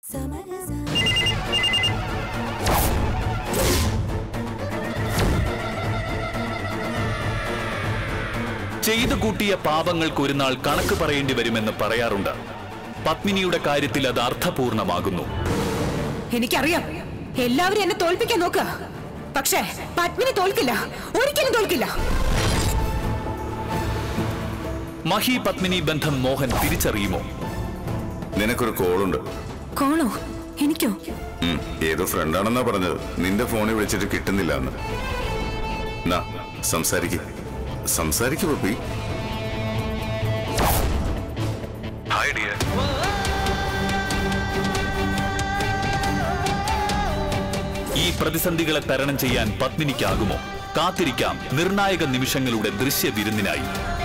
ചെയ്തു കൂട്ടിയ പാപങ്ങൾക്ക് ഒരു നാൾ കണക്ക് പറയേണ്ടി വരുമെന്ന് പറയാറുണ്ട് പത്മിനിയുടെ കാര്യത്തിൽ അത് അർത്ഥപൂർണമാകുന്നു എനിക്കറിയാം എല്ലാവരും എന്നെ തോൽപ്പിക്കാൻ നോക്കുക പക്ഷേ പത്മിനി തോൽക്കില്ല ഒരിക്കലും തോൽക്കില്ല മഹി പത്മിനി ബന്ധം മോഹൻ തിരിച്ചറിയുമോ നിനക്കൊരു കോളുണ്ട് കോണോ എനിക്കോ ഉം, ഏതോ ഫ്രണ്ടാണെന്നാ പറഞ്ഞത് നിന്റെ ഫോണിൽ വിളിച്ചിട്ട് കിട്ടുന്നില്ല എന്ന് നാ സംസാരിക്ക സംസാരിക്കു പപ്പി ഹായ് ഡിയർ ഈ പ്രതിസന്ധികളെ തരണം ചെയ്യാൻ പത്മിനിക്കാകുമോ കാത്തിരിക്കാം നിർണായക നിമിഷങ്ങളുടെ ദൃശ്യ വിരുന്നിനായി